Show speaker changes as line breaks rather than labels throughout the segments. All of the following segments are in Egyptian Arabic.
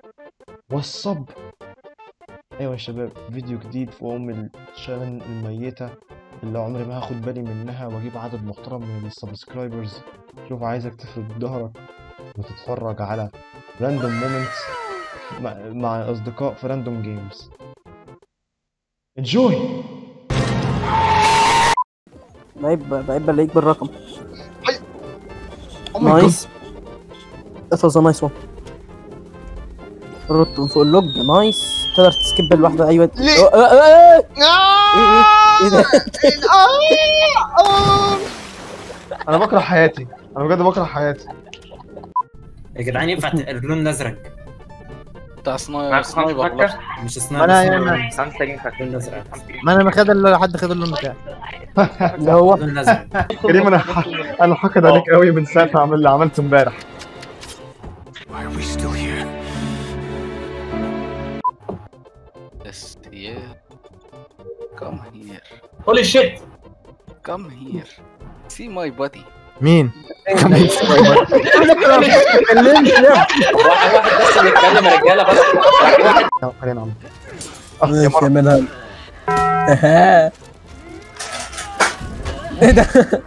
والصب ايوه يا شباب فيديو جديد في ام الشانل الميتة اللي عمري ما هاخد بالي منها واجيب عدد محترم من السبسكرايبرز شوف عايزك تفرد ظهرك وتتفرج على راندوم مومنتس مع, مع اصدقاء في راندوم جيمز انجوي
بعيب بعيب بلاقيك بالرقم
Oh my God.
نايس That was a nice one رد من فوق اللوج نايس تقدر تسكيب الواحدة أيوة
ليه؟
أه، أه، أه، أه. إيه إيه إيه ده
انا بكره حياتي انا بجد بكره حياتي
يا جدعان ينفع ت- اللون الازرق
بتاع سنايبر
معاك خمس
سنايبر
فكة؟
لا.
مش
ما
سنايبر
انا
سنايبر.
يعني خمسة ينفع
اللون الازرق
ما انا ما خد الا حد خد اللون بتاعي
اللي هو
اللون الازرق
كريم انا انا حقد عليك قوي من ساعه ما عمل اللي عملته امبارح
Yes, yeah. Come here.
هولي شيت
Come here. See my body.
مين؟
واحد واحد بس اللي يتكلم يا رجاله بس
خلينا عم اه يا
ماشي
مرة
منها اها ايه ده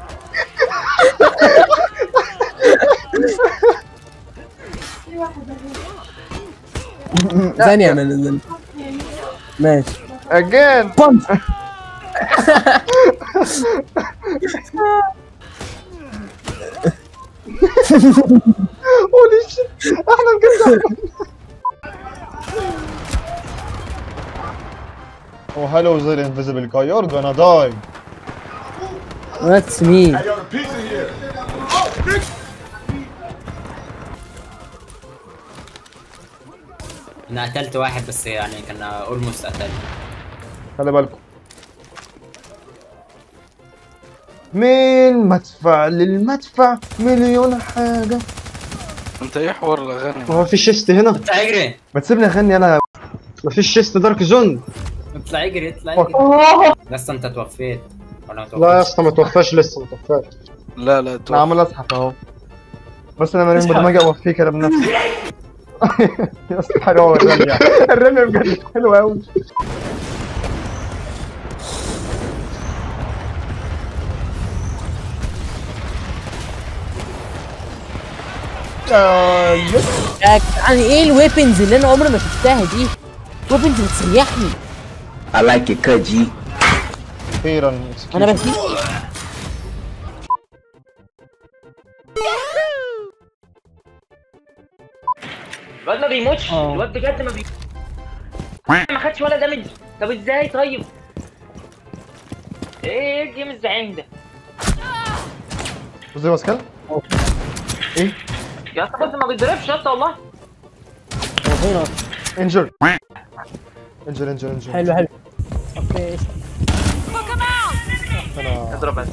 ثانية من ال- ماشي
اجين
بونت
هولي شيت احنا بجد Oh hello there invisible guy you're gonna die
That's me
انا قتلت واحد بس يعني كان اولموست قتلت
خلي بالكم من مدفع للمدفع مليون حاجة
انت ايه حوار الاغاني؟
ما هو في شيست هنا
اطلع اجري
ما تسيبني اغني انا ما فيش شيست دارك زون
اطلع اجري اطلع اجري بس انت توفيت ولا ما
لا يا
توفيتش
اسطى ما توفاش لسه ما توفاش
لا لا
انا
تو
عمال اضحك اهو بس انا مريم بدل ما اجي اوفيك انا بنفسي يا اسطى حلوه الرمي يعني. الرمي بجد حلو قوي آه، يس.
يا جدعان ايه الويبنز اللي انا عمري ما شفتها دي ويبنز بتسيحني
اخيرا
انا بسيح
الواد ما بيموتش
اه.
الواد بجد ما بيموتش ما خدش ولا دامج طب ازاي طيب ايه الجيم الزعيم ده
بص يا باسكال ايه
يا اسطى بس ما بيتضربش يا اسطى والله
هو فين اصلا
انجر انجر انجر انجر
حلو حلو اوكي
انا
اضرب بس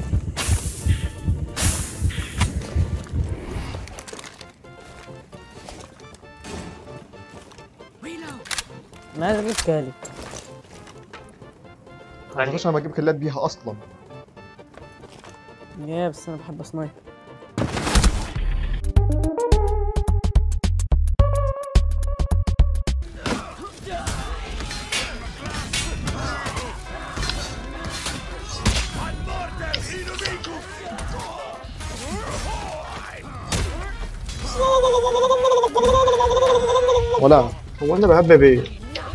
انا عايز اجيب كالي
ما اعتقدش انا بجيب كلات بيها اصلا
يا بس انا بحب سنايب
ولا هو انا بحب بيه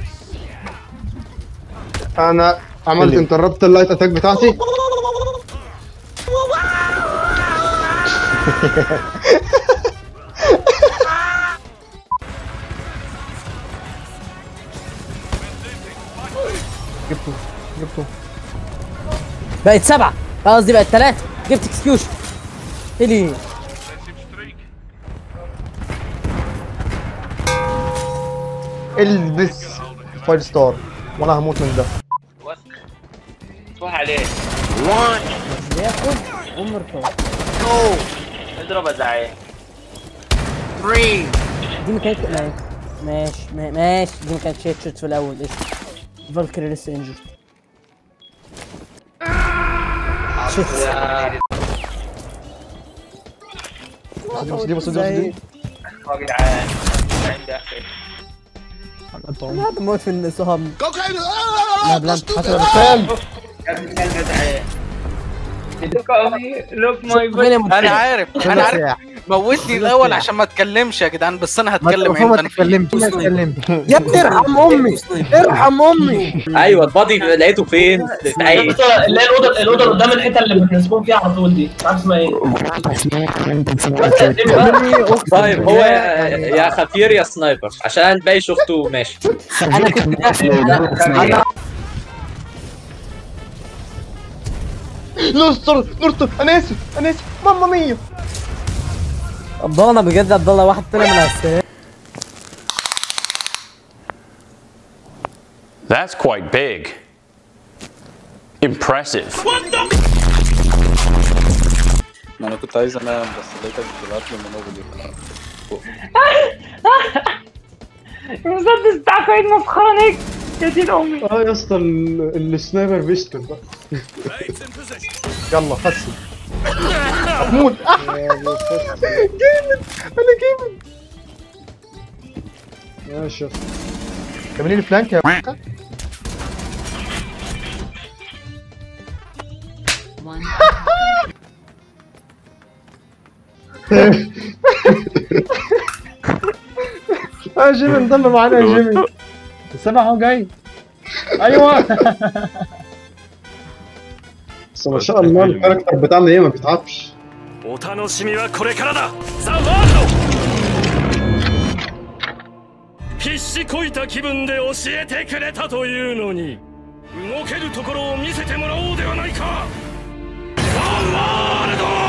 انا عملت اللي- انتربت اللايت اتاك بتاعتي جبته جبته
بقت سبعة قصدي بقت ثلاثة جبت اكسكيوشن ايه ليه
البس فايف ستار وانا هموت من ده
وسخ روح عليه
ياخد عمر طول
اضرب يا زعيم
دي ما كانت ما- ماشي ما- ماشي دي ما كانتش هيد شوت في الاول قشطة فالكري لسه انجر شوت
بص دي بص دي بص دي بص دي
يا جدعان الزعيم ده
لا بموت في النسوان لا بلانت حسب
لوك ماي
فين
انا عارف انا عارف موتني الاول عشان ما اتكلمش يا جدعان بس انا هتكلم امتى انا في
يا ابني ارحم امي ارحم امي
ايوه البادي لقيته فين؟
يا اسطى اللي هي الاوضه الاوضه اللي قدام الحته اللي بنسبون فيها على طول دي مش عارف اسمها ايه
طيب هو يا يا خفير يا سنايبر عشان الباقي شفته ماشي
انا كنت داخل انا
نستر نستر انا اسف انا اسف ماما مية
عبد الله بجد عبد الله واحد طلع من على السرير
That's quite big. Impressive.
انا كنت عايز انام بس لقيتك بتبعت لي منوبل
المسدس بتاعك عيد مسخرة يا دين امي
اه يا اسطى ال- السنايبر بيشتم بقى يلا حسن محمود جامد انا جامد ماشي يا اسطى كملي لي فلانك يا بقى. اه جيمي انضم معانا يا جيمي السبع اهو جاي ايوه بس ما شاء الله الكاركتر بتاعنا ايه ما بيتعبش
お楽しみはこれからだザ・ワールド必死こいた気分で教えてくれたというのに動けるところを見せてもらおうではないかザ・ワールド